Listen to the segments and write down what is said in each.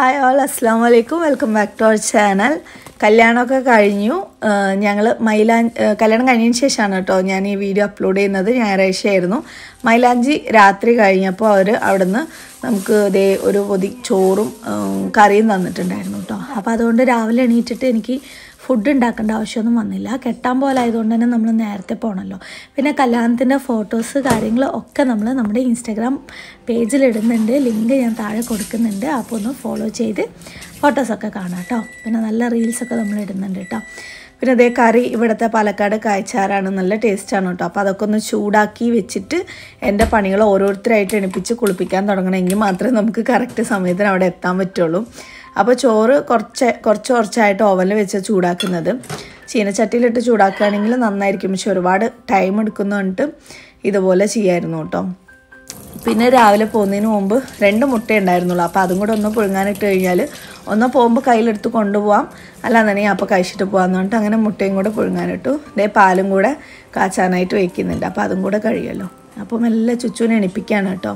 Hi all അസ്സാം വലൈക്കും welcome back to our channel കല്യാണമൊക്കെ കഴിഞ്ഞു ഞങ്ങൾ മൈലാഞ്ചി കല്യാണം കഴിഞ്ഞതിന് ശേഷമാണ് കേട്ടോ ഞാൻ ഈ വീഡിയോ അപ്ലോഡ് ചെയ്യുന്നത് ഞായറാഴ്ചയായിരുന്നു മൈലാഞ്ചി രാത്രി കഴിഞ്ഞപ്പോൾ അവർ അവിടുന്ന് നമുക്ക് ദേ ഒരു പൊതി ചോറും ഉം, കറിയും തന്നിട്ടുണ്ടായിരുന്നു കേട്ടോ അപ്പോൾ അതുകൊണ്ട് രാവിലെ എണീറ്റിട്ട് എനിക്ക് ഫുഡ് ഉണ്ടാക്കേണ്ട ആവശ്യമൊന്നും വന്നില്ല കെട്ടാൻ പോലെ ആയതുകൊണ്ട് തന്നെ നമ്മൾ നേരത്തെ പോകണമല്ലോ പിന്നെ കല്യാണത്തിൻ്റെ ഫോട്ടോസ് കാര്യങ്ങൾ ഒക്കെ നമ്മൾ നമ്മുടെ ഇൻസ്റ്റാഗ്രാം പേജിൽ ഇടുന്നുണ്ട് ലിങ്ക് ഞാൻ താഴെ കൊടുക്കുന്നുണ്ട് അപ്പോൾ ഒന്ന് ഫോളോ ചെയ്ത് ഫോട്ടോസൊക്കെ കാണാം കേട്ടോ പിന്നെ നല്ല റീൽസൊക്കെ നമ്മൾ ഇടുന്നുണ്ട് കേട്ടോ പിന്നെ അതേ കറി ഇവിടുത്തെ പാലക്കാട് കായ്ച്ചാറാണ് നല്ല ടേസ്റ്റാണ് കേട്ടോ അപ്പോൾ അതൊക്കെ ഒന്ന് ചൂടാക്കി വെച്ചിട്ട് എൻ്റെ പണികൾ ഓരോരുത്തരായിട്ട് എണിപ്പിച്ച് കുളിപ്പിക്കാൻ തുടങ്ങണമെങ്കിൽ മാത്രമേ നമുക്ക് കറക്റ്റ് സമയത്തിന് അവിടെ എത്താൻ പറ്റുള്ളൂ അപ്പോൾ ചോറ് കുറച്ച് കുറച്ച് കുറച്ചായിട്ട് ഓവനിൽ വെച്ച് ചൂടാക്കുന്നത് ചീനച്ചട്ടിയിലിട്ട് ചൂടാക്കുകയാണെങ്കിൽ നന്നായിരിക്കും പക്ഷെ ഒരുപാട് ടൈം എടുക്കുന്നതുകൊണ്ട് ഇതുപോലെ ചെയ്യായിരുന്നു കേട്ടോ പിന്നെ രാവിലെ പോകുന്നതിന് മുമ്പ് രണ്ട് മുട്ട ഉണ്ടായിരുന്നുള്ളൂ അപ്പോൾ അതും കൂടെ ഒന്ന് പുഴുങ്ങാനിട്ട് കഴിഞ്ഞാൽ ഒന്ന് പോകുമ്പോൾ കയ്യിലെടുത്ത് കൊണ്ടുപോകാം അല്ലാന്നുണ്ടെങ്കിൽ അപ്പോൾ കഴിച്ചിട്ട് പോകാമെന്ന് പറഞ്ഞിട്ട് അങ്ങനെ മുട്ടയും കൂടെ പുഴുങ്ങാനിട്ടു ഇതേ പാലും കൂടെ കാച്ചാനായിട്ട് വയ്ക്കുന്നുണ്ട് അപ്പോൾ അതും കൂടെ കഴിയുമല്ലോ അപ്പോൾ മെല്ലെ ചുച്ചുവിനെ എണിപ്പിക്കുകയാണ് കേട്ടോ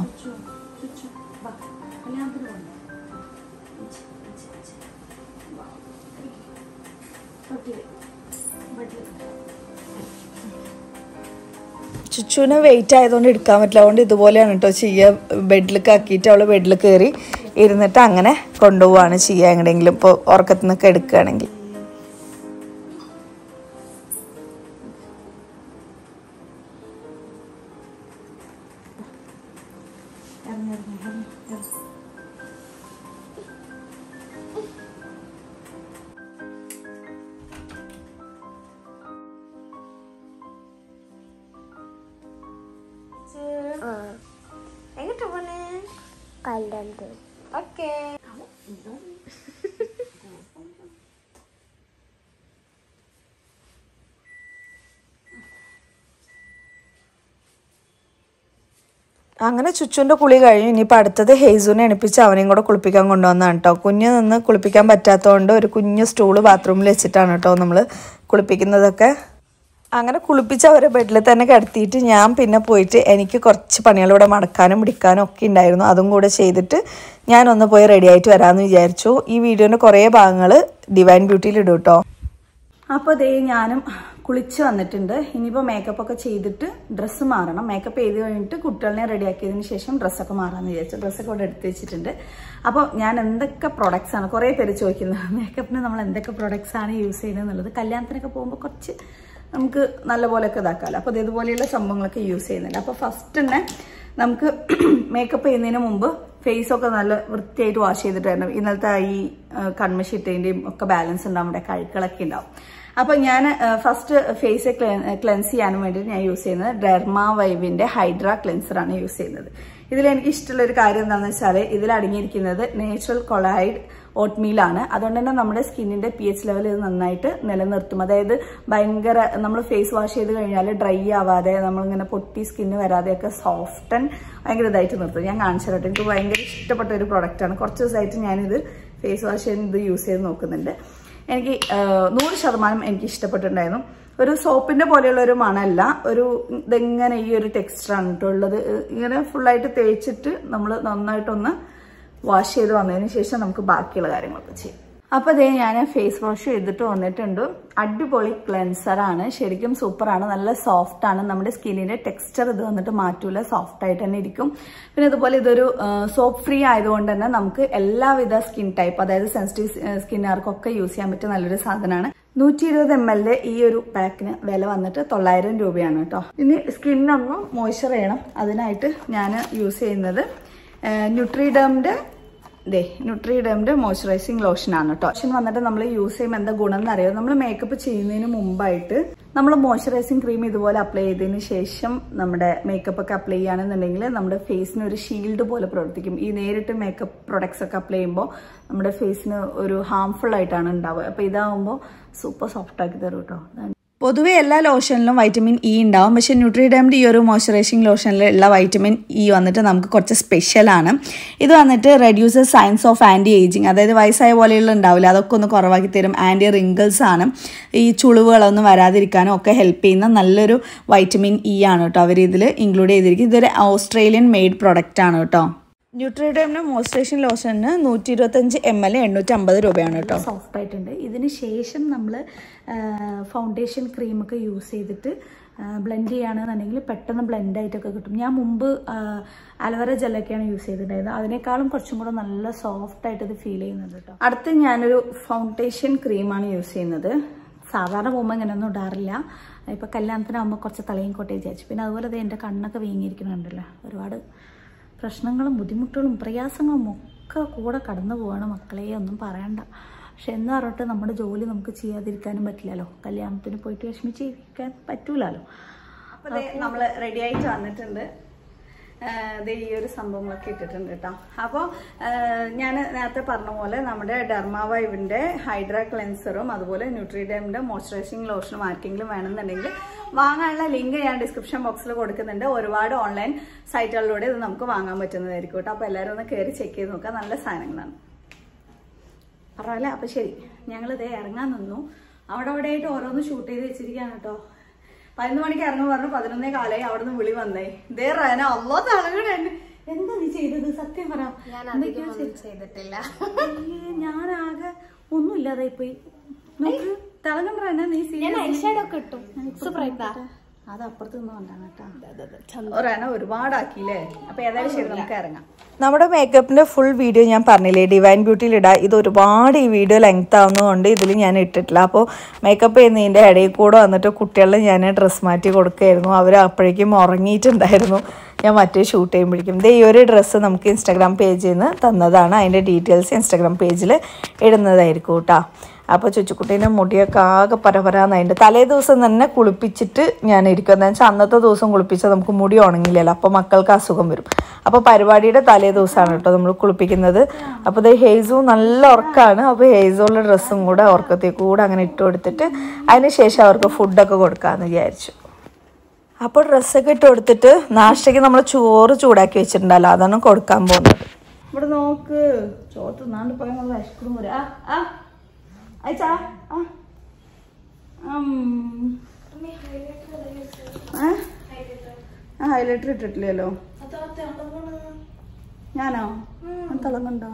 ചുച്ചുവിന് വെയിറ്റ് ആയതുകൊണ്ട് എടുക്കാൻ പറ്റില്ല അതുകൊണ്ട് ഇതുപോലെയാണ് കേട്ടോ ചെയ്യുക ബെഡിലേക്ക് ആക്കിയിട്ട് അവൾ ബെഡിൽ കയറി ഇരുന്നിട്ട് അങ്ങനെ കൊണ്ടുപോവാണ് ചെയ്യുക എങ്ങനെയെങ്കിലും ഇപ്പോൾ ഉറക്കത്തിൽ നിന്നൊക്കെ എടുക്കുകയാണെങ്കിൽ എങ്ങോട്ട് പോണേ കല്ലണ്ട് ഓക്കേ അങ്ങനെ ചുച്ചുവിൻ്റെ കുളി കഴിഞ്ഞു ഇനിയിപ്പോൾ അടുത്തത് ഹെയ്സുനെ എണിപ്പിച്ച് അവനെയും കൂടെ കുളിപ്പിക്കാൻ കൊണ്ടുവന്നതാണ് കേട്ടോ കുഞ്ഞ് നിന്ന് കുളിപ്പിക്കാൻ പറ്റാത്തതുകൊണ്ട് ഒരു കുഞ്ഞ് സ്റ്റൂള് ബാത്റൂമിൽ വെച്ചിട്ടാണ് കേട്ടോ നമ്മൾ കുളിപ്പിക്കുന്നതൊക്കെ അങ്ങനെ കുളിപ്പിച്ച് അവരെ ബെഡിൽ തന്നെ കിടത്തിയിട്ട് ഞാൻ പിന്നെ പോയിട്ട് എനിക്ക് കുറച്ച് പണികൾ ഇവിടെ മടക്കാനും പിടിക്കാനും ഒക്കെ ഉണ്ടായിരുന്നു അതും കൂടെ ചെയ്തിട്ട് ഞാനൊന്ന് പോയി റെഡി ആയിട്ട് വരാമെന്ന് വിചാരിച്ചു ഈ വീഡിയോൻ്റെ കുറേ ഭാഗങ്ങൾ ഡിവൈൻ ബ്യൂട്ടിയിൽ ഇടും കേട്ടോ അപ്പോൾ ദേ ഞാനും കുളിച്ച് വന്നിട്ടുണ്ട് ഇനിയിപ്പോൾ മേക്കപ്പ് ഒക്കെ ചെയ്തിട്ട് ഡ്രസ്സ് മാറണം മേക്കപ്പ് ചെയ്ത് കഴിഞ്ഞിട്ട് കുട്ടികളെ റെഡിയാക്കിയതിന് ശേഷം ഡ്രസ്സൊക്കെ മാറാമെന്ന് വിചാരിച്ചു ഡ്രസ്സൊക്കെ ഇവിടെ എടുത്ത് വെച്ചിട്ടുണ്ട് അപ്പോൾ ഞാൻ എന്തൊക്കെ പ്രൊഡക്ട്സ് ആണ് കുറേ പേര് ചോദിക്കുന്നത് മേക്കപ്പിന് നമ്മൾ എന്തൊക്കെ പ്രൊഡക്ട്സ് ആണ് യൂസ് ചെയ്യുന്നത് എന്നുള്ളത് കല്യാണത്തിനൊക്കെ പോകുമ്പോൾ കുറച്ച് നമുക്ക് നല്ലപോലെയൊക്കെ ഇതാക്കാമല്ലോ അപ്പോൾ ഇതുപോലെയുള്ള സംഭവങ്ങളൊക്കെ യൂസ് ചെയ്യുന്നുണ്ട് അപ്പോൾ ഫസ്റ്റ് തന്നെ നമുക്ക് മേക്കപ്പ് ചെയ്യുന്നതിന് മുമ്പ് ഫേസ് ഒക്കെ നല്ല വൃത്തിയായിട്ട് വാഷ് ചെയ്തിട്ട് വരണം ഇന്നലത്തെ ഈ കൺമഷി ഇട്ടതിൻ്റെയും ഒക്കെ ബാലൻസ് ഉണ്ടാവും നമ്മുടെ കഴുക്കളൊക്കെ ഉണ്ടാവും അപ്പൊ ഞാൻ ഫസ്റ്റ് ഫേസ് ക്ലെൻസ് ചെയ്യാനും വേണ്ടിയിട്ട് ഞാൻ യൂസ് ചെയ്യുന്നത് ഡെർമ വൈവിന്റെ ഹൈഡ്ര ക്ലെൻസർ ആണ് യൂസ് ചെയ്യുന്നത് ഇതിൽ എനിക്ക് ഇഷ്ടമുള്ള ഒരു കാര്യം എന്താണെന്ന് വെച്ചാൽ ഇതിൽ അടങ്ങിയിരിക്കുന്നത് നേച്ചുറൽ കൊളൈഡ് ഓട്ട്മീൽ ആണ് അതുകൊണ്ട് തന്നെ നമ്മുടെ സ്കിന്നിന്റെ പി എച്ച് ലെവൽ ഇത് നന്നായിട്ട് നിലനിർത്തും അതായത് ഭയങ്കര നമ്മൾ ഫേസ് വാഷ് ചെയ്ത് കഴിഞ്ഞാൽ ഡ്രൈ ആവാതെ നമ്മളിങ്ങനെ പൊട്ടി സ്കിന്ന് വരാതെയൊക്കെ സോഫ്റ്റ് ആൻഡ് ഭയങ്കര ഇതായിട്ട് നിർത്തും ഞാൻ കാണിച്ചു തരട്ടെ എനിക്ക് ഭയങ്കര ഇഷ്ടപ്പെട്ട ഒരു പ്രൊഡക്റ്റാണ് കുറച്ച് ദിവസമായിട്ട് ഞാനിത് ഫേസ് വാഷ് ചെയ്യുന്നത് ഇത് യൂസ് ചെയ്ത് നോക്കുന്നുണ്ട് എനിക്ക് നൂറ് ശതമാനം എനിക്ക് ഇഷ്ടപ്പെട്ടിട്ടുണ്ടായിരുന്നു ഒരു സോപ്പിന്റെ പോലെയുള്ള ഒരു മണമല്ല ഒരു ഇതെങ്ങനെ ഈ ഒരു ടെക്സ്ചറാണ് കേട്ടോ ഉള്ളത് ഇങ്ങനെ ഫുള്ളായിട്ട് തേച്ചിട്ട് നമ്മൾ നന്നായിട്ടൊന്ന് വാഷ് ചെയ്ത് വന്നതിന് ശേഷം നമുക്ക് ബാക്കിയുള്ള കാര്യങ്ങളൊക്കെ ചെയ്യാം അപ്പൊ അതേ ഞാൻ ഫേസ് വാഷ് ചെയ്തിട്ട് വന്നിട്ടുണ്ട് അടിപൊളി ക്ലെൻസർ ആണ് ശരിക്കും സൂപ്പറാണ് നല്ല സോഫ്റ്റ് ആണ് നമ്മുടെ സ്കിന്നിന്റെ ടെക്സ്ചർ ഇത് വന്നിട്ട് മാറ്റൂല സോഫ്റ്റ് ആയിട്ട് തന്നെ ഇരിക്കും പിന്നെ അതുപോലെ ഇതൊരു സോപ്പ് ഫ്രീ ആയതുകൊണ്ട് തന്നെ നമുക്ക് എല്ലാവിധ സ്കിൻ ടൈപ്പ് അതായത് സെൻസിറ്റീവ് സ്കിന്നുകാർക്കൊക്കെ യൂസ് ചെയ്യാൻ പറ്റിയ നല്ലൊരു സാധനമാണ് നൂറ്റി ഇരുപത് എം എൽ ഈ ഒരു പാക്കിന് വില വന്നിട്ട് തൊള്ളായിരം രൂപയാണ് കേട്ടോ ഇനി സ്കിന്നൊന്ന് മോയ്സ്ചർ ചെയ്യണം അതിനായിട്ട് ഞാൻ യൂസ് ചെയ്യുന്നത് ന്യൂട്രിഡമിന്റെ ദേ ന്യൂട്രിഡമിന്റെ മോയ്സ്ചറൈസിങ് ലോഷൻ ആണ് കേട്ടോ ലോഷൻ വന്നിട്ട് നമ്മൾ യൂസ് ചെയ്യുമ്പോൾ എന്താ ഗുണം എന്നറിയാം നമ്മൾ മേക്കപ്പ് ചെയ്യുന്നതിന് മുമ്പായിട്ട് നമ്മൾ മോയ്സ്ചറൈസിങ് ക്രീം ഇതുപോലെ അപ്ലൈ ചെയ്തതിന് ശേഷം നമ്മുടെ മേക്കപ്പ് ഒക്കെ അപ്ലൈ ചെയ്യുകയാണെന്നുണ്ടെങ്കിൽ നമ്മുടെ ഫേസിന് ഒരു ഷീൽഡ് പോലെ പ്രവർത്തിക്കും ഈ നേരിട്ട് മേക്കപ്പ് പ്രൊഡക്ട്സ് ഒക്കെ അപ്ലൈ ചെയ്യുമ്പോൾ നമ്മുടെ ഫേസിന് ഒരു ഹാംഫുൾ ആയിട്ടാണ് ഉണ്ടാവുക അപ്പോൾ ഇതാവുമ്പോൾ സൂപ്പർ സോഫ്റ്റ് ആക്കി തരും കേട്ടോ പൊതുവെ എല്ലാ ലോഷനിലും വൈറ്റമിൻ ഇ ഉണ്ടാവും പക്ഷെ ന്യൂട്രിഡമിൻ്റെ ഈ ഒരു മോയ്സ്ചറൈസിങ് ലോഷനിൽ ഉള്ള വൈറ്റമിൻ ഇ വന്നിട്ട് നമുക്ക് കുറച്ച് സ്പെഷ്യലാണ് ഇത് വന്നിട്ട് reduces science of anti ageing അതായത് വയസ്സായ പോലെയുള്ള ഉണ്ടാവില്ല അതൊക്കെ ഒന്ന് കുറവാക്കി തരും ആൻറ്റി റിങ്കിൾസ് ആണ് ഈ ചുളിവുകളൊന്നും വരാതിരിക്കാനും ഒക്കെ ഹെൽപ്പ് ചെയ്യുന്ന നല്ലൊരു വൈറ്റമിൻ ഇ ആണ് കേട്ടോ അവർ ഇതിൽ ഇൻക്ലൂഡ് ചെയ്തിരിക്കുന്നത് ഇതൊരു ഓസ്ട്രേലിയൻ മെയ്ഡ് പ്രൊഡക്റ്റ് ആണ് കേട്ടോ ന്യൂട്രിഡേമിൻ്റെ മോയ്സ്ചറൈസിങ് ലോഷന് നൂറ്റി ഇരുപത്തഞ്ച് എം എൽ എണ്ണൂറ്റി അമ്പത് രൂപയാണ് കേട്ടോ സോഫ്റ്റ് ആയിട്ടുണ്ട് ഇതിന് ശേഷം നമ്മൾ ഫൗണ്ടേഷൻ ക്രീമൊക്കെ യൂസ് ചെയ്തിട്ട് ബ്ലെൻഡ് ചെയ്യുകയാണെന്നുണ്ടെങ്കിൽ പെട്ടെന്ന് ബ്ലെൻഡ് ആയിട്ടൊക്കെ കിട്ടും ഞാൻ മുമ്പ് അലവര ജെല്ലൊക്കെയാണ് യൂസ് ചെയ്തിട്ടുണ്ടായത് അതിനേക്കാളും കുറച്ചും കൂടെ നല്ല സോഫ്റ്റ് ആയിട്ട് ഇത് ഫീൽ ചെയ്യുന്നുണ്ട് കേട്ടോ അടുത്ത് ഞാനൊരു ഫൗണ്ടേഷൻ ക്രീമാണ് യൂസ് ചെയ്യുന്നത് സാധാരണ പോകുമ്പോൾ ഇങ്ങനെയൊന്നും ഇടാറില്ല ഇപ്പം കല്യാണത്തിനാകുമ്പോൾ കുറച്ച് തലയും കോട്ടയം വിചാരിച്ചു പിന്നെ അതുപോലെ ദേ എൻ്റെ കണ്ണൊക്കെ വീങ്ങിയിരിക്കുന്നുണ്ടല്ലോ ഒരുപാട് പ്രശ്നങ്ങളും ബുദ്ധിമുട്ടുകളും പ്രയാസങ്ങളും ഒക്കെ കൂടെ കടന്നു പോവാണ് മക്കളെ ഒന്നും പറയണ്ട പക്ഷെ എന്ന് പറഞ്ഞിട്ട് നമ്മുടെ ജോലി നമുക്ക് ചെയ്യാതിരിക്കാനും പറ്റില്ലല്ലോ കല്യാണത്തിന് പോയിട്ട് വിഷമിച്ചിരിക്കാൻ പറ്റൂലല്ലോ അപ്പോൾ നമ്മൾ റെഡി ആയിട്ട് വന്നിട്ടുണ്ട് ഇത് ഈ ഒരു സംഭവങ്ങളൊക്കെ ഇട്ടിട്ടുണ്ട് കേട്ടോ അപ്പോൾ ഞാൻ നേരത്തെ പറഞ്ഞ പോലെ നമ്മുടെ ഡെർമാവൈവിൻ്റെ ഹൈഡ്രാ ക്ലെൻസറും അതുപോലെ ന്യൂട്രിഡേമിൻ്റെ മോയ്സ്ചറൈസിങ് ലോഷനും ആർക്കെങ്കിലും വേണമെന്നുണ്ടെങ്കിൽ വാങ്ങാനുള്ള ലിങ്ക് ഞാൻ ഡിസ്ക്രിപ്ഷൻ ബോക്സിൽ കൊടുക്കുന്നുണ്ട് ഒരുപാട് ഓൺലൈൻ സൈറ്റുകളിലൂടെ ഇത് നമുക്ക് വാങ്ങാൻ പറ്റുന്നതായിരിക്കും കേട്ടോ അപ്പോൾ എല്ലാവരും ഒന്ന് കയറി ചെക്ക് ചെയ്ത് നോക്കാം നല്ല സാധനങ്ങളാണ് പറഞ്ഞല്ലേ അപ്പം ശരി ഞങ്ങളിത് ഇറങ്ങാൻ നിന്നു അവിടെ അവിടെ ആയിട്ട് ഓരോന്ന് ഷൂട്ട് ചെയ്ത് വെച്ചിരിക്കുകയാണ് കേട്ടോ പതിനൊന്ന് മണിക്ക് ഇറങ്ങും പറഞ്ഞു പതിനൊന്നേ കാലായി അവിടെ നിന്ന് വിളി വന്നേ ഇതേ റേന അല്ലോ തളകൂടെ എന്താ നീ ചെയ്തത് സത്യം പറ എന്തൊക്കെയോ ചെയ്തിട്ടില്ല ഞാനാകെ ഒന്നുമില്ലാതായി പോയി നോക്ക് തിളങ്ങും റേന നീ അത് അപ്പുറത്ത് നിന്ന് കൊണ്ടാണ് കേട്ടോ റേന ഒരുപാടാക്കിയില്ലേ അപ്പൊ ഏതായാലും ശരി നമുക്ക് ഇറങ്ങാം നമ്മുടെ മേക്കപ്പിന്റെ ഫുൾ വീഡിയോ ഞാൻ പറഞ്ഞില്ലേ ഡിവൈൻ ബ്യൂട്ടിയിൽ ഇടാം ഇത് ഒരുപാട് ഈ വീഡിയോ ലെങ്ത് ആവുന്നതുകൊണ്ട് ഇതിൽ ഞാൻ ഇട്ടിട്ടില്ല അപ്പോൾ മേക്കപ്പ് ചെയ്യുന്നതിൻ്റെ ഇടയിൽ കൂടെ വന്നിട്ട് കുട്ടികളിൽ ഞാൻ ഡ്രസ്സ് മാറ്റി കൊടുക്കുകയായിരുന്നു അവർ അപ്പോഴേക്കും ഉറങ്ങിയിട്ടുണ്ടായിരുന്നു ഞാൻ മറ്റേ ഷൂട്ട് ചെയ്യുമ്പോഴേക്കും ദേ ഈ ഒരു ഡ്രസ്സ് നമുക്ക് ഇൻസ്റ്റാഗ്രാം പേജിൽ നിന്ന് തന്നതാണ് അതിൻ്റെ ഡീറ്റെയിൽസ് ഇൻസ്റ്റാഗ്രാം പേജിൽ ഇടുന്നതായിരിക്കും കേട്ടോ അപ്പോൾ ചുച്ചുക്കുട്ടീൻ്റെ മുടിയൊക്കെ ആകെ പരപരാന്ന് അതിൻ്റെ തലേ ദിവസം തന്നെ കുളിപ്പിച്ചിട്ട് ഞാൻ ഇരിക്കും എന്താ വെച്ചാൽ അന്നത്തെ ദിവസം കുളിപ്പിച്ചാൽ നമുക്ക് മുടി ഉണങ്ങില്ലല്ലോ അപ്പോൾ മക്കൾക്ക് അസുഖം വരും അപ്പോൾ പരിപാടിയുടെ തലേ ദിവസമാണ് കേട്ടോ നമ്മൾ കുളിപ്പിക്കുന്നത് അപ്പോൾ ഇത് ഹെയ്സു നല്ല ഉറക്കമാണ് അപ്പോൾ ഹെയ്സുള്ള ഡ്രസ്സും കൂടെ ഉറക്കത്തിൽ കൂടെ അങ്ങനെ ഇട്ട് കൊടുത്തിട്ട് അതിന് ശേഷം അവർക്ക് ഫുഡൊക്കെ കൊടുക്കാമെന്ന് വിചാരിച്ചു അപ്പോൾ ഡ്രസ്സൊക്കെ ഇട്ട് കൊടുത്തിട്ട് നാഷ്ടയ്ക്ക് നമ്മൾ ചോറ് ചൂടാക്കി വെച്ചിട്ടുണ്ടല്ലോ അതാണ് കൊടുക്കാൻ പോകുന്നത് ഇവിടെ നോക്ക് ചോറ് തിന്നാണ്ട് പോയ വിശക്കും വരും ആ ആ അയച്ചാ ആ ഉം. ആ? ആ ഹൈലൈറ്റർ ഇട്ടിട്ടില്ലല്ലോ ഞാനോ ഞാൻ തിളങ്ങുണ്ടോ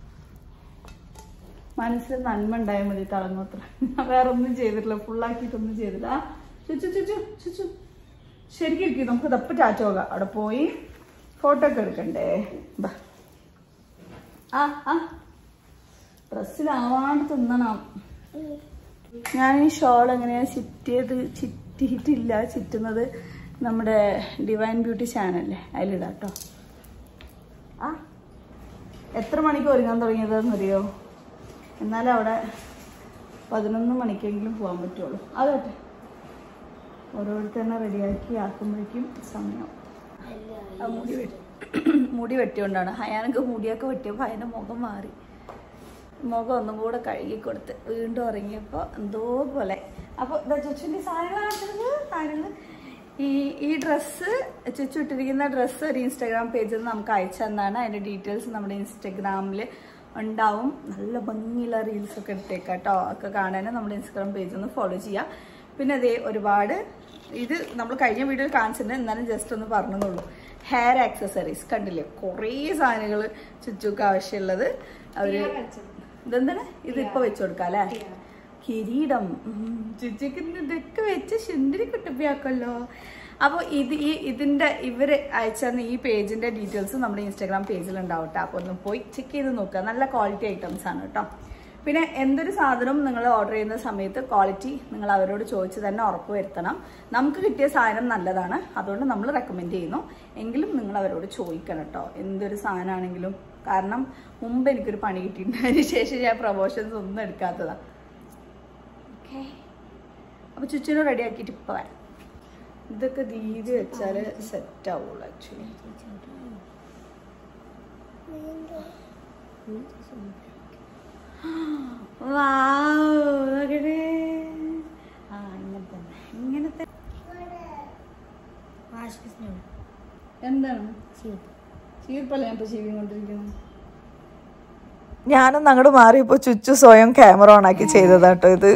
മനസ്സിൽ നന്മ ഉണ്ടായാൽ മതി തിളങ്ങോത്ര ഞാൻ വേറെ ഒന്നും ചെയ്തിട്ടില്ല ഫുള്ളാക്കിയിട്ടൊന്നും ചെയ്തില്ല ആ, ചുച്ചു ചുച്ചു ചുച്ചു ശരിക്കും ഇരിക്കും നമുക്ക് തപ്പ് ചാച്ച പോകാം അവിടെ പോയി ഫോട്ടോ ഒക്കെ എടുക്കണ്ടേ ബാ ആ ആ ഡ്രസ്സിലാവാണ്ട് തിന്നണം ഞാൻ ഈ ഷോൾ എങ്ങനെയാ ചിറ്റിയത് ചിറ്റിയിട്ടില്ല ചിറ്റുന്നത് നമ്മുടെ ഡിവൈൻ ബ്യൂട്ടി ചാനലല്ലേ അതിലിടാം കേട്ടോ ആ എത്ര മണിക്ക് ഒരുങ്ങാൻ തുടങ്ങിയതെന്നറിയോ എന്നാലും അവിടെ പതിനൊന്ന് മണിക്കെങ്കിലും പോകാൻ പറ്റുള്ളൂ അതോട്ടെ ഓരോരുത്തരെ റെഡിയാക്കി ആക്കുമ്പോഴേക്കും സമയം ആ മുടി വെട്ടി മുടി വെട്ടിയോണ്ടാണ് ഹയാനൊക്കെ മുടിയൊക്കെ വെട്ടിയപ്പോൾ അതിൻ്റെ മുഖം മാറി മുഖം ഒന്നും കൂടെ കഴുകി കൊടുത്ത് വീണ്ടും ഉറങ്ങിയപ്പോൾ എന്തോ പോലെ അപ്പോൾ ഇതാ ചുച്ചുൻ്റെ സാധനങ്ങളാണ് സാധനങ്ങൾ ഈ ഈ ഡ്രസ്സ് ചുച്ചു ഇട്ടിരിക്കുന്ന ഡ്രസ്സ് ഒരു ഇൻസ്റ്റാഗ്രാം പേജിൽ നിന്ന് നമുക്ക് അയച്ചു തന്നാണ് അതിൻ്റെ ഡീറ്റെയിൽസ് നമ്മുടെ ഇൻസ്റ്റാഗ്രാമിൽ ഉണ്ടാവും നല്ല ഭംഗിയുള്ള റീൽസ് ഒക്കെ എടുത്തേക്കാം കേട്ടോ ഒക്കെ കാണാൻ നമ്മുടെ ഇൻസ്റ്റാഗ്രാം പേജിൽ നിന്ന് ഫോളോ ചെയ്യാം പിന്നെ അതേ ഒരുപാട് ഇത് നമ്മൾ കഴിഞ്ഞ വീഡിയോയിൽ കാണിച്ചിട്ടുണ്ട് എന്നാലും ജസ്റ്റ് ഒന്ന് പറഞ്ഞെന്നുള്ളൂ ഹെയർ ആക്സസറീസ് കണ്ടില്ലേ കുറേ സാധനങ്ങൾ ചുച്ചുക്ക് ആവശ്യമുള്ളത് അവര് ഇതെന്താണ് ഇത് ഇപ്പൊ വെച്ചു കൊടുക്കാം അല്ലേ കിരീടം ഉം, ചുച്ചുക്ക് ഇതൊക്കെ വെച്ച് ശുന്ദരി കുട്ടിപ്പിയാക്കല്ലോ അപ്പോൾ ഇത് ഈ ഇതിന്റെ ഇവര് അയച്ചെന്ന ഈ പേജിന്റെ ഡീറ്റെയിൽസ് നമ്മുടെ ഇൻസ്റ്റാഗ്രാം പേജിൽ ഉണ്ടാവട്ടെ അപ്പോൾ ഒന്ന് പോയി ചെക്ക് ചെയ്ത് നോക്കുക നല്ല ക്വാളിറ്റി ഐറ്റംസ് ആണ് കേട്ടോ പിന്നെ എന്തൊരു സാധനവും നിങ്ങൾ ഓർഡർ ചെയ്യുന്ന സമയത്ത് ക്വാളിറ്റി നിങ്ങൾ അവരോട് ചോദിച്ച് തന്നെ ഉറപ്പ് വരുത്തണം നമുക്ക് കിട്ടിയ സാധനം നല്ലതാണ് അതുകൊണ്ട് നമ്മൾ റെക്കമെൻഡ് ചെയ്യുന്നു എങ്കിലും നിങ്ങൾ അവരോട് ചോദിക്കണം കേട്ടോ എന്തൊരു സാധനമാണെങ്കിലും കാരണം മുമ്പ് എനിക്കൊരു പണി കിട്ടിയിട്ടുണ്ട് അതിന് ശേഷം ഞാൻ പ്രൊമോഷൻസ് ഒന്നും എടുക്കാത്തതാണ് ഓക്കെ അപ്പോൾ ചുറ്റിനും റെഡി ആക്കിയിട്ട് ഇപ്പോൾ വരാം ഇതൊക്കെ ദീതി വെച്ചാൽ സെറ്റ് ആവുള്ളൂ ആക്ച്വലി ആ ഇങ്ങനെ തന്നെ ഇങ്ങനത്തെ എന്താണ് ചീർപ്പല്ല ഞാൻ ഇപ്പൊ ചീവിയും കൊണ്ടിരിക്കുന്നത് ഞാനൊന്ന് അങ്ങോട്ട് മാറിയപ്പോൾ ചുച്ചു സ്വയം ക്യാമറ ഓൺ ആക്കി ചെയ്തതാട്ടോ ഇത്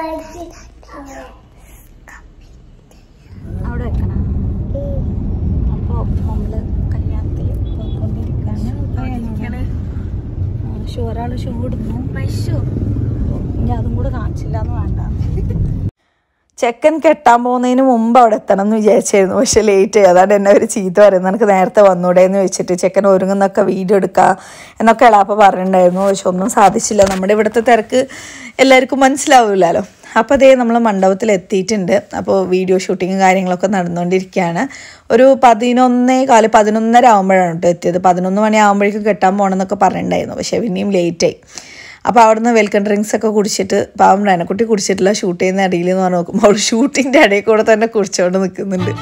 അവിടെ വെക്കണം ഷൂ ഒരാൾ ഷൂ ഇടുന്നു പശു ഇനി അതും കൂടെ കാണിച്ചില്ല എന്ന് വേണ്ട ചെക്കൻ കെട്ടാൻ പോകുന്നതിന് മുമ്പ് അവിടെ എത്തണം എന്ന് വിചാരിച്ചായിരുന്നു പക്ഷെ ലേറ്റ് ആയി അതാണ് എന്നെ ഒരു ചീത്ത പറയുന്നത് എനിക്ക് നേരത്തെ വന്നൂടെ എന്ന് വെച്ചിട്ട് ചെക്കൻ ഒരുങ്ങുന്നൊക്കെ വീഡിയോ എടുക്കുക എന്നൊക്കെ എളാപ്പ പറഞ്ഞിട്ടുണ്ടായിരുന്നു പക്ഷെ ഒന്നും സാധിച്ചില്ല നമ്മുടെ ഇവിടുത്തെ തിരക്ക് എല്ലാവർക്കും മനസ്സിലാവില്ലല്ലോ അപ്പോൾ അതേ നമ്മൾ മണ്ഡപത്തിൽ എത്തിയിട്ടുണ്ട് അപ്പോൾ വീഡിയോ ഷൂട്ടിങ്ങും കാര്യങ്ങളൊക്കെ നടന്നുകൊണ്ടിരിക്കുകയാണ് ഒരു പതിനൊന്നേ കാല് പതിനൊന്നര ആകുമ്പോഴാണ് കേട്ടോ എത്തിയത് പതിനൊന്ന് മണി ആകുമ്പോഴേക്കും കെട്ടാൻ പോകണമെന്നൊക്കെ പറഞ്ഞിട്ടുണ്ടായിരുന്നു പക്ഷേ പിന്നെയും ലേറ്റായി അപ്പോൾ അവിടുന്ന് വെൽക്കം ഡ്രിങ്ക്സ് ഒക്കെ കുടിച്ചിട്ട് പാവം റനക്കുട്ടി കുടിച്ചിട്ടില്ല ഷൂട്ട് ചെയ്യുന്ന ഇടയിൽ എന്ന് പറഞ്ഞ് നോക്കുമ്പോൾ അവൾ ഷൂട്ടിൻ്റെ ഇടയിൽ കൂടെ തന്നെ കുടിച്ചുകൊണ്ട് നിൽക്കുന്നുണ്ട്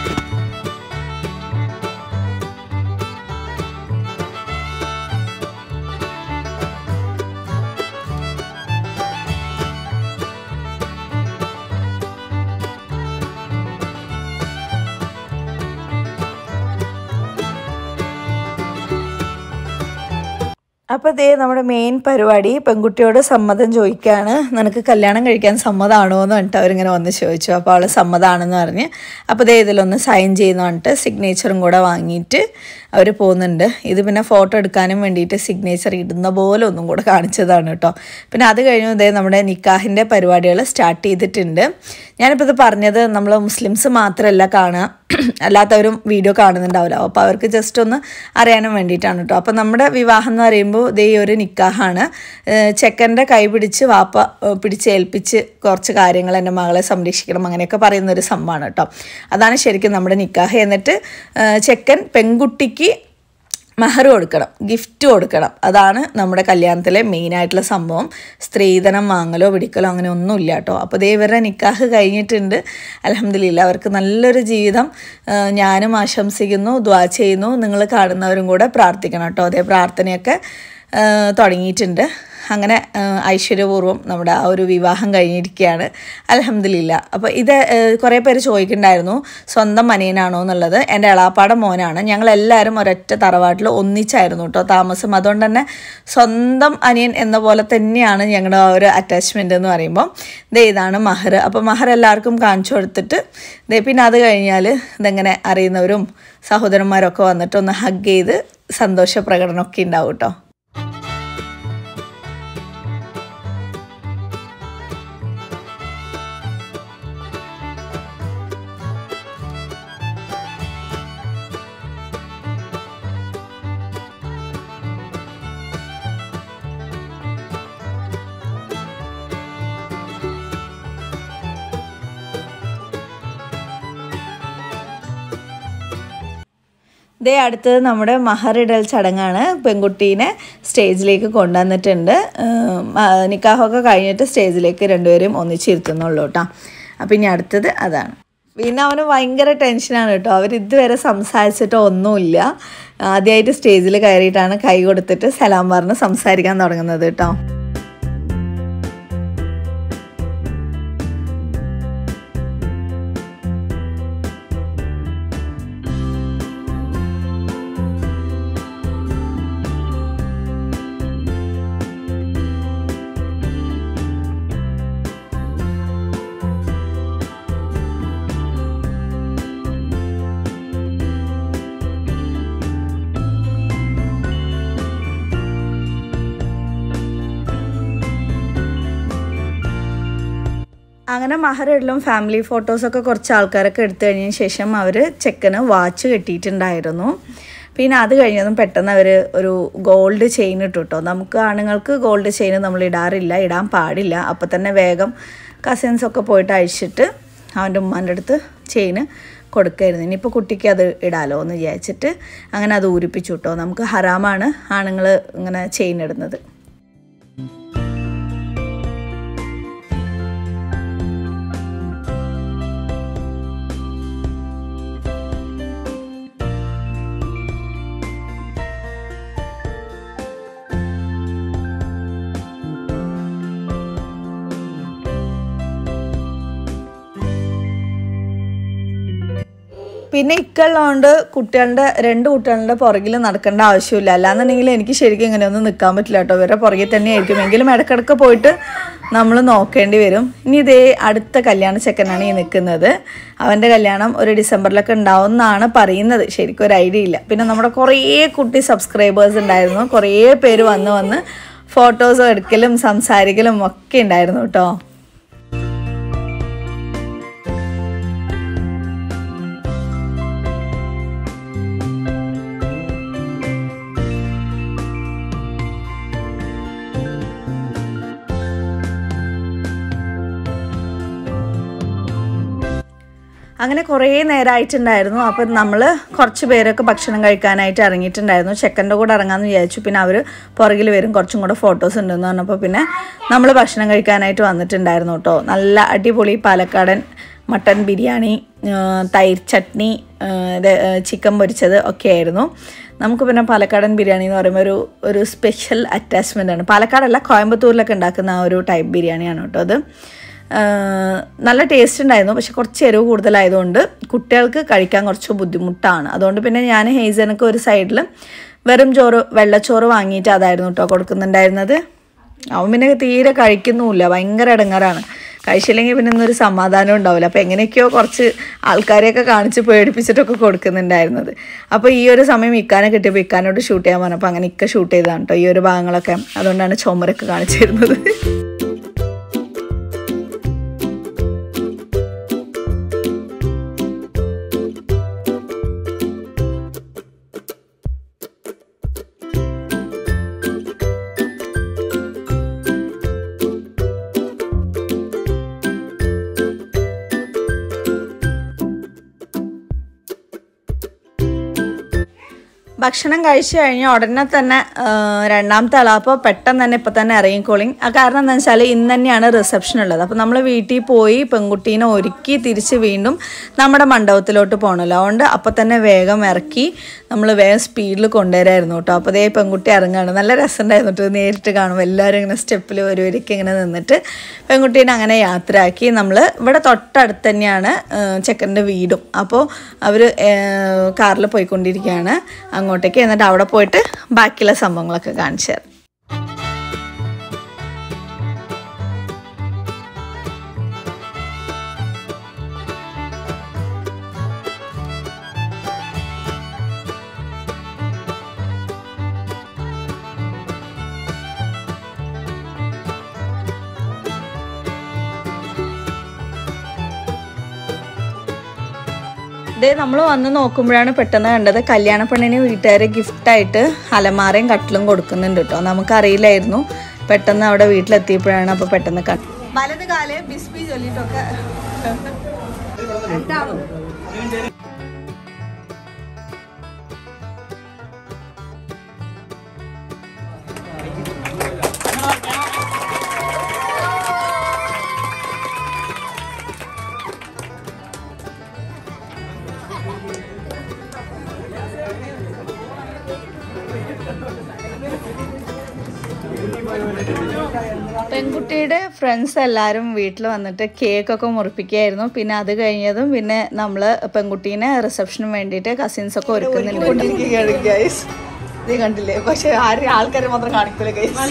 അപ്പോൾ ദേ നമ്മുടെ മെയിൻ പരിപാടി പെൺകുട്ടിയോട് സമ്മതം ചോദിക്കുകയാണ് നിനക്ക് കല്യാണം കഴിക്കാൻ സമ്മതമാണോ എന്ന് പറഞ്ഞിട്ട് അവരിങ്ങനെ വന്ന് ചോദിച്ചു അപ്പോൾ അവൾ സമ്മതമാണെന്ന് പറഞ്ഞ് അപ്പോൾ ദേ ഇതിലൊന്ന് സൈൻ ചെയ്യുന്ന പറഞ്ഞിട്ട് സിഗ്നേച്ചറും കൂടെ വാങ്ങിയിട്ട് അവർ പോകുന്നുണ്ട് ഇത് പിന്നെ ഫോട്ടോ എടുക്കാനും വേണ്ടിയിട്ട് സിഗ്നേച്ചർ ഇടുന്ന പോലെ ഒന്നും കൂടെ കാണിച്ചതാണ് കേട്ടോ പിന്നെ അത് കഴിഞ്ഞു ദേ നമ്മുടെ നിക്കാഹിൻ്റെ പരിപാടികൾ സ്റ്റാർട്ട് ചെയ്തിട്ടുണ്ട് ഞാനിപ്പോൾ ഇത് പറഞ്ഞത് നമ്മൾ മുസ്ലിംസ് മാത്രമല്ല കാണുക അല്ലാത്തവരും വീഡിയോ കാണുന്നുണ്ടാവില്ല അപ്പോൾ അവർക്ക് ജസ്റ്റ് ഒന്ന് അറിയാനും വേണ്ടിയിട്ടാണ് കേട്ടോ അപ്പോൾ നമ്മുടെ വിവാഹം എന്ന് പറയുമ്പോൾ ദേ ഈ ഒരു നിക്കാഹാണ് ചെക്കൻ്റെ കൈ പിടിച്ച് വാപ്പ ഏഹ് പിടിച്ച് ഏൽപ്പിച്ച് കുറച്ച് കാര്യങ്ങൾ എൻ്റെ മകളെ സംരക്ഷിക്കണം അങ്ങനെയൊക്കെ പറയുന്ന ഒരു സംഭവമാണ് കേട്ടോ അതാണ് ശരിക്കും നമ്മുടെ നിക്കാഹ് എന്നിട്ട് ഏഹ് ചെക്കൻ പെൺകുട്ടിക്ക് മഹർ കൊടുക്കണം ഗിഫ്റ്റ് കൊടുക്കണം അതാണ് നമ്മുടെ കല്യാണത്തിലെ മെയിനായിട്ടുള്ള സംഭവം സ്ത്രീധനം വാങ്ങലോ പിടിക്കലോ അങ്ങനെ ഒന്നുമില്ല കേട്ടോ അപ്പോൾ ദേ ഇവരുടെ നിക്കാഹ് കഴിഞ്ഞിട്ടുണ്ട് അലഹമ്മദില്ല അവർക്ക് നല്ലൊരു ജീവിതം ആ, ഞാനും ആശംസിക്കുന്നു ദ്വാ ചെയ്യുന്നു നിങ്ങൾ കാണുന്നവരും കൂടെ പ്രാർത്ഥിക്കണം കേട്ടോ അതേ പ്രാർത്ഥനയൊക്കെ ആ, തുടങ്ങിയിട്ടുണ്ട് അങ്ങനെ ആ, ഐശ്വര്യപൂർവ്വം നമ്മുടെ ആ ഒരു വിവാഹം കഴിഞ്ഞിരിക്കുകയാണ് അലഹമ്മദില്ല അപ്പോൾ ഇത് ആ, കുറേ പേര് ചോദിക്കുന്നുണ്ടായിരുന്നു സ്വന്തം അനിയനാണോ എന്നുള്ളത് എൻ്റെ എളാപ്പാടെ മോനാണ് ഞങ്ങളെല്ലാവരും ഒരൊറ്റ തറവാട്ടിൽ ഒന്നിച്ചായിരുന്നു കേട്ടോ താമസം അതുകൊണ്ട് തന്നെ സ്വന്തം അനിയൻ എന്ന പോലെ തന്നെയാണ് ഞങ്ങളുടെ ആ ഒരു അറ്റാച്ച്മെൻ്റ് എന്ന് പറയുമ്പോൾ ദേ ഇതാണ് മഹർ അപ്പോൾ മഹർ എല്ലാവർക്കും കാണിച്ചു കൊടുത്തിട്ട് ദേ പിന്നെ അത് കഴിഞ്ഞാൽ ഇതെങ്ങനെ അറിയുന്നവരും സഹോദരന്മാരൊക്കെ വന്നിട്ട് ഒന്ന് ഹഗ് ചെയ്ത് സന്തോഷ പ്രകടനമൊക്കെ ഉണ്ടാവും കേട്ടോ ദേ അടുത്തത് നമ്മുടെ മഹറിടൽ ചടങ്ങാണ് പെൺകുട്ടീനെ സ്റ്റേജിലേക്ക് കൊണ്ടുവന്നിട്ടുണ്ട് ഏഹ് മ- നിക്കാഹൊക്കെ കഴിഞ്ഞിട്ട് സ്റ്റേജിലേക്ക് രണ്ടുപേരും ഒന്നിച്ചിരുത്തുന്നുള്ളൂ കേട്ടോ അപ്പം ഇനി അടുത്തത് അതാണ് പിന്നെ അവന് ഭയങ്കര ടെൻഷനാണ് കേട്ടോ അവർ ഇതുവരെ സംസാരിച്ചിട്ടോ ഒന്നുമില്ല ആദ്യമായിട്ട് സ്റ്റേജിൽ കയറിയിട്ടാണ് കൈ കൊടുത്തിട്ട് സലാം പറഞ്ഞ് സംസാരിക്കാൻ തുടങ്ങുന്നത് കേട്ടോ അങ്ങനെ മഹറിടലും ഫാമിലി ഫോട്ടോസൊക്കെ കുറച്ച് ആൾക്കാരൊക്കെ എടുത്തു കഴിഞ്ഞതിന് ശേഷം അവർ ചെക്കന് വാച്ച് കെട്ടിയിട്ടുണ്ടായിരുന്നു പിന്നെ അത് കഴിഞ്ഞതും പെട്ടെന്ന് അവർ ഒരു ഗോൾഡ് ചെയിൻ ഇട്ടു കേട്ടോ നമുക്ക് ആണുങ്ങൾക്ക് ഗോൾഡ് ചെയിൻ നമ്മൾ ഇടാറില്ല ഇടാൻ പാടില്ല അപ്പോൾ തന്നെ വേഗം കസിൻസൊക്കെ പോയിട്ട് അഴിച്ചിട്ട് അവൻ്റെ ഉമ്മാൻ്റെ അടുത്ത് ചെയിന് കൊടുക്കായിരുന്നു ഇനിയിപ്പോൾ കുട്ടിക്ക് അത് ഇടാലോ എന്ന് വിചാരിച്ചിട്ട് അങ്ങനെ അത് ഊരിപ്പിച്ചു കേട്ടോ നമുക്ക് ഹറാമാണ് ആണുങ്ങൾ ഇങ്ങനെ ചെയിൻ ഇടുന്നത് പിന്നെ ഇക്കുള്ളതുകൊണ്ട് കുട്ടികളുടെ രണ്ട് കുട്ടികളുടെ പുറകിൽ നടക്കേണ്ട ആവശ്യമില്ല അല്ലാന്നുണ്ടെങ്കിൽ എനിക്ക് ശരിക്കും ഇങ്ങനെയൊന്നും നിൽക്കാൻ പറ്റില്ല കേട്ടോ ഇവരുടെ പുറകിൽ തന്നെ ആയിരിക്കും എങ്കിലും ഇടക്കിടക്ക് പോയിട്ട് നമ്മൾ നോക്കേണ്ടി വരും ഇനി ഇതേ അടുത്ത കല്യാണ ചെക്കനാണ് ഈ നിൽക്കുന്നത് അവൻ്റെ കല്യാണം ഒരു ഡിസംബറിലൊക്കെ ഉണ്ടാവും എന്നാണ് പറയുന്നത് ശരിക്കും ഒരു ഐഡിയ ഇല്ല പിന്നെ നമ്മുടെ കുറേ കുട്ടി സബ്സ്ക്രൈബേഴ്സ് ഉണ്ടായിരുന്നു കുറേ പേര് വന്ന് വന്ന് ഫോട്ടോസ് എടുക്കലും സംസാരിക്കലും ഒക്കെ ഉണ്ടായിരുന്നു കേട്ടോ അങ്ങനെ കുറേ നേരമായിട്ടുണ്ടായിരുന്നു അപ്പം നമ്മൾ കുറച്ച് പേരൊക്കെ ഭക്ഷണം കഴിക്കാനായിട്ട് ഇറങ്ങിയിട്ടുണ്ടായിരുന്നു ചെക്കൻ്റെ കൂടെ ഇറങ്ങാമെന്ന് വിചാരിച്ചു പിന്നെ അവർ പുറകിൽ വരും കുറച്ചും കൂടെ ഫോട്ടോസ് ഉണ്ടെന്ന് പറഞ്ഞപ്പോൾ പിന്നെ നമ്മൾ ഭക്ഷണം കഴിക്കാനായിട്ട് വന്നിട്ടുണ്ടായിരുന്നു കേട്ടോ നല്ല അടിപൊളി പാലക്കാടൻ മട്ടൻ ബിരിയാണി ആ, തൈര് ചട്നി ആ, ഇത്, ആ, ചിക്കൻ പൊരിച്ചത് ഒക്കെ ആയിരുന്നു നമുക്ക് പിന്നെ പാലക്കാടൻ ബിരിയാണി എന്ന് പറയുമ്പോൾ ഒരു ഒരു സ്പെഷ്യൽ അറ്റാച്ച്മെൻ്റ് ആണ് പാലക്കാടല്ല കോയമ്പത്തൂരിലൊക്കെ ഉണ്ടാക്കുന്ന ആ ഒരു ടൈപ്പ് ബിരിയാണിയാണ് കേട്ടോ അത് ആഹ് നല്ല ടേസ്റ്റ് ഉണ്ടായിരുന്നു പക്ഷെ കുറച്ച് എരിവ് കൂടുതലായതുകൊണ്ട് കുട്ടികൾക്ക് കഴിക്കാൻ കുറച്ച് ബുദ്ധിമുട്ടാണ് അതുകൊണ്ട് പിന്നെ ഞാൻ ഹേസനക്ക് ഒരു സൈഡിൽ വെറും ചോറ് വെള്ളച്ചോറ് വാങ്ങിയിട്ട് അതായിരുന്നു കേട്ടോ കൊടുക്കുന്നുണ്ടായിരുന്നത് അവൻ പിന്നെ തീരെ കഴിക്കുന്നുമില്ല ഭയങ്കര ഇടങ്ങാറാണ് കഴിച്ചില്ലെങ്കിൽ പിന്നെ ഇന്നൊരു സമാധാനം ഉണ്ടാവില്ല അപ്പോൾ എങ്ങനെയൊക്കെയോ കുറച്ച് ആൾക്കാരെയൊക്കെ കാണിച്ച് പേടിപ്പിച്ചിട്ടൊക്കെ കൊടുക്കുന്നുണ്ടായിരുന്നത് അപ്പോൾ ഈ ഒരു സമയം ഇക്കാനെ കിട്ടിയപ്പോൾ ഇക്കാനോട് ഷൂട്ട് ചെയ്യാൻ പറഞ്ഞപ്പോൾ അങ്ങനെ ഇക്ക ഷൂട്ട് ചെയ്തതാണ് കേട്ടോ ഈ ഒരു ഭാഗങ്ങളൊക്കെ അതുകൊണ്ടാണ് ചുമരൊക്കെ കാണിച്ചു തരുന്നത് ഭക്ഷണം കഴിച്ചു കഴിഞ്ഞ ഉടനെ തന്നെ ആ, രണ്ടാമത്തെ ആളപ്പോൾ പെട്ടെന്ന് തന്നെ ഇപ്പം തന്നെ ഇറങ്ങിക്കോളിങ് ആ കാരണം എന്താ വെച്ചാൽ ഇന്ന് തന്നെയാണ് റിസപ്ഷൻ ഉള്ളത് അപ്പോൾ നമ്മൾ വീട്ടിൽ പോയി പെൺകുട്ടീനെ ഒരുക്കി തിരിച്ച് വീണ്ടും നമ്മുടെ മണ്ഡപത്തിലോട്ട് പോകണമല്ലോ അതുകൊണ്ട് അപ്പം തന്നെ വേഗം ഇറക്കി നമ്മൾ വേഗം സ്പീഡിൽ കൊണ്ടുവരായിരുന്നു കേട്ടോ അപ്പോൾ അതേ പെൺകുട്ടി ഇറങ്ങാണ് നല്ല രസമുണ്ടായിരുന്നു കേട്ടോ നേരിട്ട് കാണുമ്പോൾ എല്ലാവരും ഇങ്ങനെ സ്റ്റെപ്പിൽ ഒരുവരിക്ക് ഇങ്ങനെ നിന്നിട്ട് പെൺകുട്ടീനെ അങ്ങനെ യാത്രയാക്കി നമ്മൾ ഇവിടെ തൊട്ടടുത്ത് തന്നെയാണ് ചെക്കൻ്റെ വീടും അപ്പോൾ അവർ കാറിൽ പോയിക്കൊണ്ടിരിക്കുകയാണ് അങ്ങോട്ടേക്ക് എന്നിട്ട് അവിടെ പോയിട്ട് ബാക്കിയുള്ള സംഭവങ്ങളൊക്കെ കാണിച്ചു തരാം ഇതേ നമ്മൾ വന്ന് നോക്കുമ്പോഴാണ് പെട്ടെന്ന് കണ്ടത് കല്യാണ പെണ്ണിന് വീട്ടുകാരെ ഗിഫ്റ്റായിട്ട് അലമാരയും കട്ടിലും കൊടുക്കുന്നുണ്ട് കേട്ടോ നമുക്കറിയില്ലായിരുന്നു പെട്ടെന്ന് അവിടെ വീട്ടിലെത്തിയപ്പോഴാണ് അപ്പോൾ പെട്ടെന്ന് കണ്ടത് വലത് കാല് ബിസ്ബി ചൊല്ലിട്ടൊക്കെ പെൺകുട്ടിയുടെ ഫ്രണ്ട്സ് എല്ലാവരും വീട്ടിൽ വന്നിട്ട് കേക്കൊക്കെ മുറിപ്പിക്കുകയായിരുന്നു പിന്നെ അത് കഴിഞ്ഞതും പിന്നെ നമ്മൾ പെൺകുട്ടീനെ റിസപ്ഷന് വേണ്ടിയിട്ട് കസിൻസ് ഒക്കെ ഒരുക്കുന്നുണ്ട് ഇത് കണ്ടില്ലേ പക്ഷെ ആരും ആൾക്കാരെ മാത്രം കാണിക്കൂല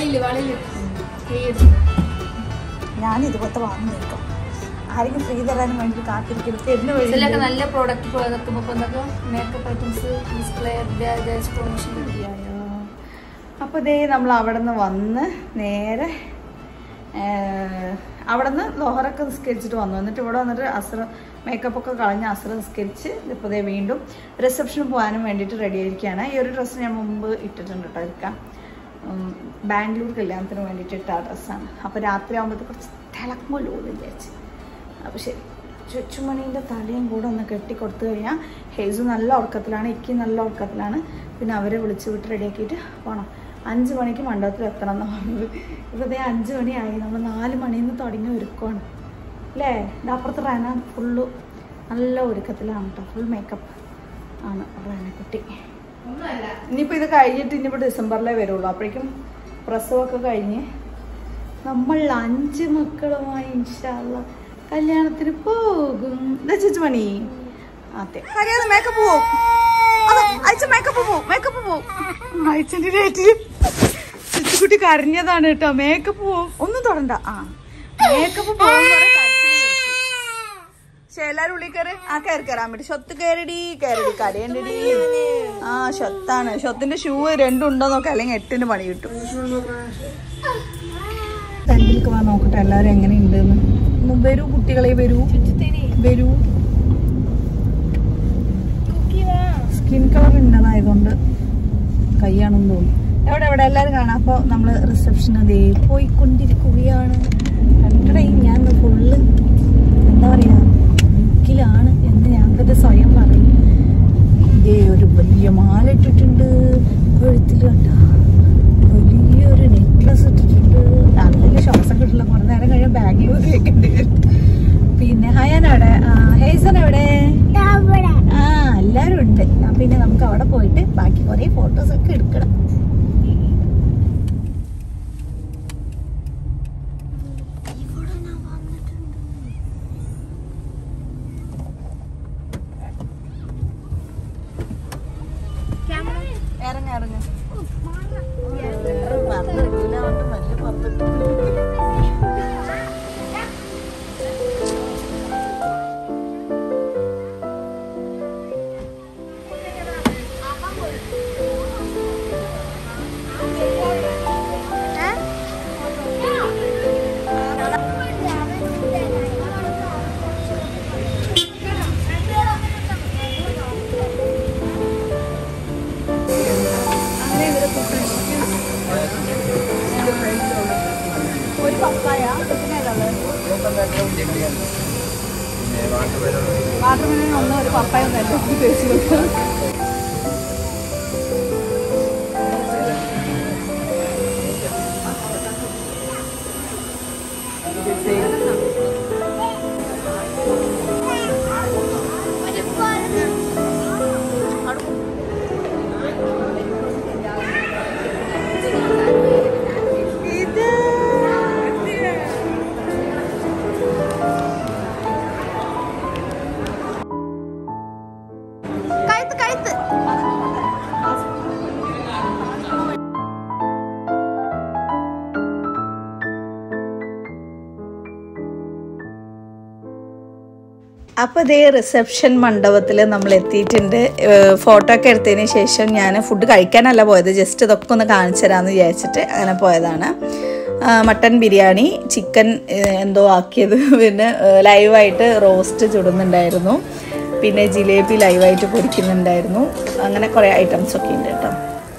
ഞാൻ ഇതുപോലത്തെ വാങ്ങി നിൽക്കാം ആരെങ്കിലും ഫ്രീ തരാൻ വേണ്ടി കാത്തിരിക്കരുത് തരുന്ന വഴി ഇതിലൊക്കെ നല്ല പ്രോഡക്റ്റ് നോക്കുമ്പോൾ ഇപ്പൊ എന്തൊക്കെ മേക്കപ്പ് ഐറ്റംസ് ഡിസ്പ്ലേ പ്രൊമോഷൻ അപ്പോൾ ഇതേ നമ്മൾ അവിടെ നിന്ന് വന്ന് നേരെ അവിടെ നിന്ന് ലോഹറൊക്കെ നിസ്കരിച്ചിട്ട് വന്നു എന്നിട്ട് ഇവിടെ വന്നിട്ട് അസ്ര മേക്കപ്പ് ഒക്കെ കളഞ്ഞ് അസ്ര നിസ്കരിച്ച് ഇപ്പോൾ ദേ വീണ്ടും റിസപ്ഷന് പോകാനും വേണ്ടിയിട്ട് റെഡി ആയിരിക്കുകയാണ് ഈ ഒരു ഡ്രസ്സ് ഞാൻ മുമ്പ് ഇട്ടിട്ടുണ്ട് കേട്ടോ എടുക്കാം ഉം, ബാംഗ്ലൂർ കല്യാണത്തിന് വേണ്ടിയിട്ട് ഇട്ട ആ ഡ്രസ്സാണ് അപ്പോൾ രാത്രി ആകുമ്പോഴത്തെ കുറച്ച് തിളക്കുമല്ലോ എന്ന് വിചാരിച്ച് അപ്പോൾ ശരി ചുച്ചുമണീൻ്റെ തലയും കൂടെ ഒന്ന് കെട്ടി കൊടുത്തു കഴിഞ്ഞാൽ ഹേസു നല്ല ഉറക്കത്തിലാണ് ഇക്കി നല്ല ഉറക്കത്തിലാണ് പിന്നെ അവരെ വിളിച്ച് വിട്ട് റെഡിയാക്കിയിട്ട് പോകണം അഞ്ച് മണിക്ക് മണ്ഡപത്തിൽ എത്തണം എന്ന് പറഞ്ഞത് ഇപ്പോൾ ഇതേ അഞ്ച് മണിയായി നമ്മൾ നാല് മണിയിൽ നിന്ന് തുടങ്ങി ഒരുക്കമാണ് അല്ലേ ഇത് അപ്പുറത്ത് റന ഫുള്ള് നല്ല ഒരുക്കത്തിലാണ് കേട്ടോ ഫുൾ മേക്കപ്പ് ആണ് റനക്കുട്ടി ഇനിയിപ്പോൾ ഇത് കഴിഞ്ഞിട്ട് ഇനിയിപ്പോൾ ഡിസംബറിലേ വരുള്ളൂ അപ്പോഴേക്കും പ്രസവമൊക്കെ കഴിഞ്ഞ് നമ്മൾ അഞ്ച് മക്കളുമായി ഇൻഷാല്ല കല്യാണത്തിന് പോകും മണി അതെ അറിയാതെ മേക്കപ്പ് പോവും അയച്ച മേക്കപ്പ് പോവും മേക്കപ്പ് പോവും അയച്ചന്റെ ഡേറ്റിൽ ചുറ്റുകുട്ടി കരഞ്ഞതാണ് കേട്ടോ മേക്കപ്പ് പോവും ഒന്നും തൊടണ്ട ആ മേക്കപ്പ് പോകും പക്ഷെ എല്ലാരും ഉള്ളിൽ കയറി ആ കയറി കയറാൻ വേണ്ടി ഷൊത്ത് കയറിടി കയറിടി കരയണ്ടടി ആ ഷൊത്താണ് ഷൊത്തിന്റെ ഷൂ രണ്ടും ഉണ്ടോ നോക്കാം അല്ലെങ്കിൽ എട്ടിന് പണി കിട്ടും ഫ്രണ്ടിലേക്ക് വാ നോക്കട്ടെ എല്ലാവരും എങ്ങനെയുണ്ട് വരൂ കുട്ടികളെ വരൂ വരൂ സ്കിൻ കളർ ഉണ്ടതായതുകൊണ്ട് കൈയാണെന്ന് തോന്നുന്നു എവിടെ എവിടെ എല്ലാവരും കാണാം അപ്പോൾ നമ്മൾ റിസപ്ഷൻ അതേ പോയിക്കൊണ്ടിരിക്കുകയാണ് കണ്ടടേ ഞാൻ ഫുള്ള് എന്താ പറയാ ബുക്കിലാണ് എന്ന് ഞങ്ങൾക്കത് സ്വയം പറയും ഇതേ ഒരു വലിയ മാല ഇട്ടിട്ടുണ്ട് കഴുത്തിൽ കണ്ട വലിയൊരു നെക്ലസ് ഇട്ടിട്ടുണ്ട് അതിൽ ശ്വാസം കിട്ടില്ല കുറേ നേരം കഴിയാൻ ബാഗിൽ കേൾക്കേണ്ടി വരും പിന്നെ ഹയാൻ എവിടെ ആ ഹേസൻ എവിടെ ആ എല്ലാരും ഉണ്ട് ആ, പിന്നെ നമുക്ക് അവിടെ പോയിട്ട് ബാക്കി കുറെ ഫോട്ടോസ് ഒക്കെ എടുക്കണം ഇറങ്ങ ഇറങ്ങ ഒരു പപ്പായ പിന്നെ ഏതാള്ളത് വാട്ടർമെലൻ ഒന്നും ഒരു പപ്പായ ഒന്നല്ല തേച്ച് വെക്കും കഴുത്ത് കഴുത്ത് അപ്പോൾ ഇതേ റിസപ്ഷൻ മണ്ഡപത്തിൽ നമ്മൾ എത്തിയിട്ടുണ്ട് ഫോട്ടോ ഒക്കെ എടുത്തതിന് ശേഷം ഞാൻ ഫുഡ് കഴിക്കാനല്ല പോയത് ജസ്റ്റ് ഇതൊക്കെ ഒന്ന് കാണിച്ചു തരാമെന്ന് വിചാരിച്ചിട്ട് അങ്ങനെ പോയതാണ് ആ, മട്ടൻ ബിരിയാണി ചിക്കൻ ഏഹ്, എന്തോ ആക്കിയത് പിന്നെ ഏഹ്, ലൈവായിട്ട് റോസ്റ്റ് ചുടുന്നുണ്ടായിരുന്നു പിന്നെ ജിലേബി ലൈവായിട്ട് പൊരിക്കുന്നുണ്ടായിരുന്നു അങ്ങനെ കുറേ ഐറ്റംസ് ഒക്കെ ഉണ്ട് കേട്ടോ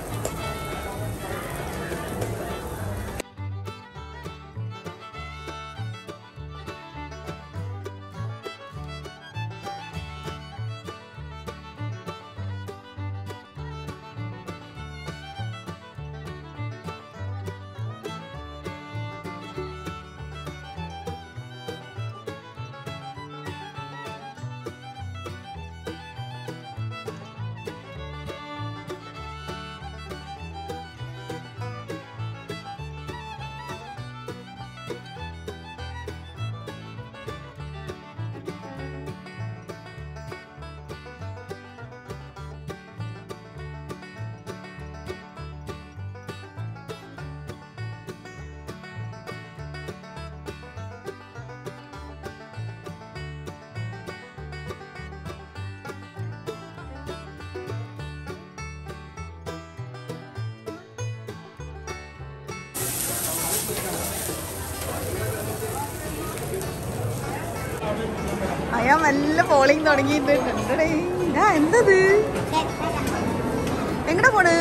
അയാൾ നല്ല പോളിങ് തുടങ്ങിയിട്ടുണ്ട് എന്തത് എങ്ങടെ പോണ്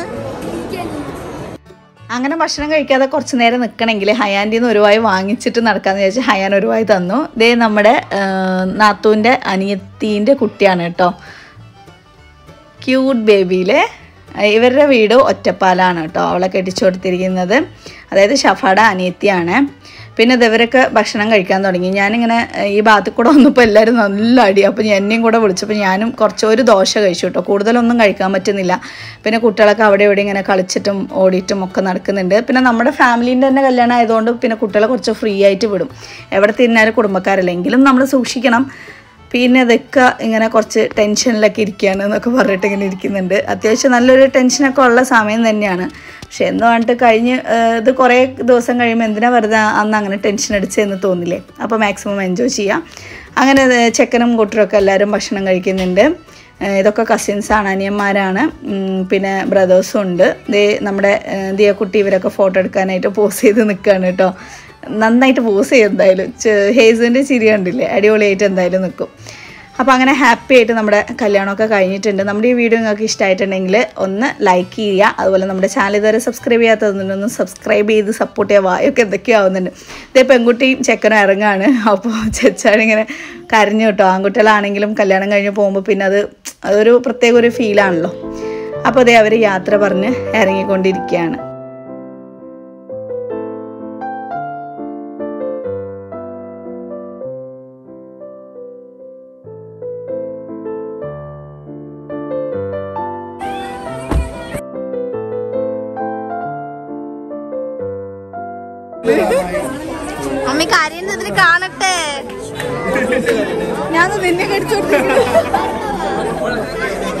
അങ്ങനെ ഭക്ഷണം കഴിക്കാതെ കുറച്ച് നേരം നിൽക്കണമെങ്കിൽ ഹയാൻ്റെ നിന്ന് ഒരു വായി വാങ്ങിച്ചിട്ട് നടക്കാന്ന് വിചാരിച്ച് ഹയാൻ ഒരു വായി തന്നു ഇതേ നമ്മുടെ നാത്തൂൻ്റെ അനിയത്തീൻ്റെ കുട്ടിയാണ് കേട്ടോ ക്യൂട്ട് ബേബിയിലെ ഇവരുടെ വീട് ഒറ്റപ്പാലാണ് കേട്ടോ അവളെ കെട്ടിച്ചു കൊടുത്തിരിക്കുന്നത് അതായത് ഷഫാട അനിയത്തിയാണ് പിന്നെ ഇത് ഇവരൊക്കെ ഭക്ഷണം കഴിക്കാൻ തുടങ്ങി ഞാനിങ്ങനെ ഏഹ്, ഈ ഭാഗത്ത് കൂടെ വന്നപ്പോൾ എല്ലാവരും നല്ല അടി അപ്പോൾ ഞാൻ എന്നെയും കൂടെ വിളിച്ചപ്പോൾ ഞാനും കുറച്ച് ഒരു ദോശ കഴിച്ചു കേട്ടോ കൂടുതലൊന്നും കഴിക്കാൻ പറ്റുന്നില്ല പിന്നെ കുട്ടികളൊക്കെ അവിടെ ഇവിടെ ഇങ്ങനെ കളിച്ചിട്ടും ഓടിയിട്ടും ഒക്കെ നടക്കുന്നുണ്ട് പിന്നെ നമ്മുടെ ഫാമിലീൻ്റെ തന്നെ കല്യാണം ആയതുകൊണ്ട് പിന്നെ കുട്ടികളെ കുറച്ച് ഫ്രീ ആയിട്ട് വിടും എവിടെ തിന്നാലും കുടുംബക്കാരല്ല എങ്കിലും നമ്മൾ സൂക്ഷിക്കണം പിന്നെ ഇതൊക്കെ ഇങ്ങനെ കുറച്ച് ടെൻഷനിലൊക്കെ ഇരിക്കുകയാണ് എന്നൊക്കെ പറഞ്ഞിട്ട് ഇങ്ങനെ ഇരിക്കുന്നുണ്ട് അത്യാവശ്യം നല്ലൊരു ടെൻഷനൊക്കെ ഉള്ള സമയം തന്നെയാണ് പക്ഷെ എന്ന് പറഞ്ഞിട്ട് കഴിഞ്ഞ് ഏഹ്, ഇത് കുറേ ദിവസം കഴിയുമ്പോൾ എന്തിനാ വെറുതെ അന്ന് അങ്ങനെ ടെൻഷൻ അടിച്ചതെന്ന് തോന്നില്ലേ അപ്പോൾ മാക്സിമം എൻജോയ് ചെയ്യാം അങ്ങനെ ദേ ചെക്കനും കൂട്ടരൊക്കെ എല്ലാവരും ഭക്ഷണം കഴിക്കുന്നുണ്ട് ഏഹ് ഇതൊക്കെ കസിൻസാണ് അനിയന്മാരാണ് ഉം, പിന്നെ ബ്രദേഴ്സും ഉണ്ട് ദേ നമ്മുടെ ഏഹ് ദിയക്കുട്ടി ഇവരൊക്കെ ഫോട്ടോ എടുക്കാനായിട്ട് പോസ് ചെയ്ത് നിൽക്കുകയാണ് കേട്ടോ നന്നായിട്ട് പോസ് ചെയ്യും എന്തായാലും ചെ- ഹേസുവിൻ്റെ ചിരി കണ്ടില്ലേ അടിപൊളിയായിട്ട് എന്തായാലും നിൽക്കും അപ്പോൾ അങ്ങനെ ഹാപ്പി ആയിട്ട് നമ്മുടെ കല്യാണമൊക്കെ കഴിഞ്ഞിട്ടുണ്ട് നമ്മുടെ ഈ വീഡിയോ നിങ്ങൾക്ക് ഇഷ്ടമായിട്ടുണ്ടെങ്കിൽ ഒന്ന് ലൈക്ക് ചെയ്യുക അതുപോലെ നമ്മുടെ ചാനൽ ഇതുവരെ സബ്സ്ക്രൈബ് ചെയ്യാത്തതൊന്നും സബ്സ്ക്രൈബ് ചെയ്ത് സപ്പോർട്ട് ചെയ്യുക വായൊക്കെ എന്തൊക്കെയോ ആവുന്നുണ്ട് ഇതേ പെൺകുട്ടിയും ചെക്കനും ഇറങ്ങാണ് അപ്പോൾ ചെച്ചാണിങ്ങനെ കരഞ്ഞു കേട്ടോ ആൺകുട്ടികളാണെങ്കിലും കല്യാണം കഴിഞ്ഞ് പോകുമ്പോൾ പിന്നെ അത് അതൊരു പ്രത്യേക ഒരു ഫീലാണല്ലോ അപ്പോൾ അതേ അവർ യാത്ര പറഞ്ഞ് ഇറങ്ങിക്കൊണ്ടിരിക്കുകയാണ് അമ്മ കാര്യം ഇതിൽ കാണട്ടെ ഞാൻ നിന്നെ കടിച്ചു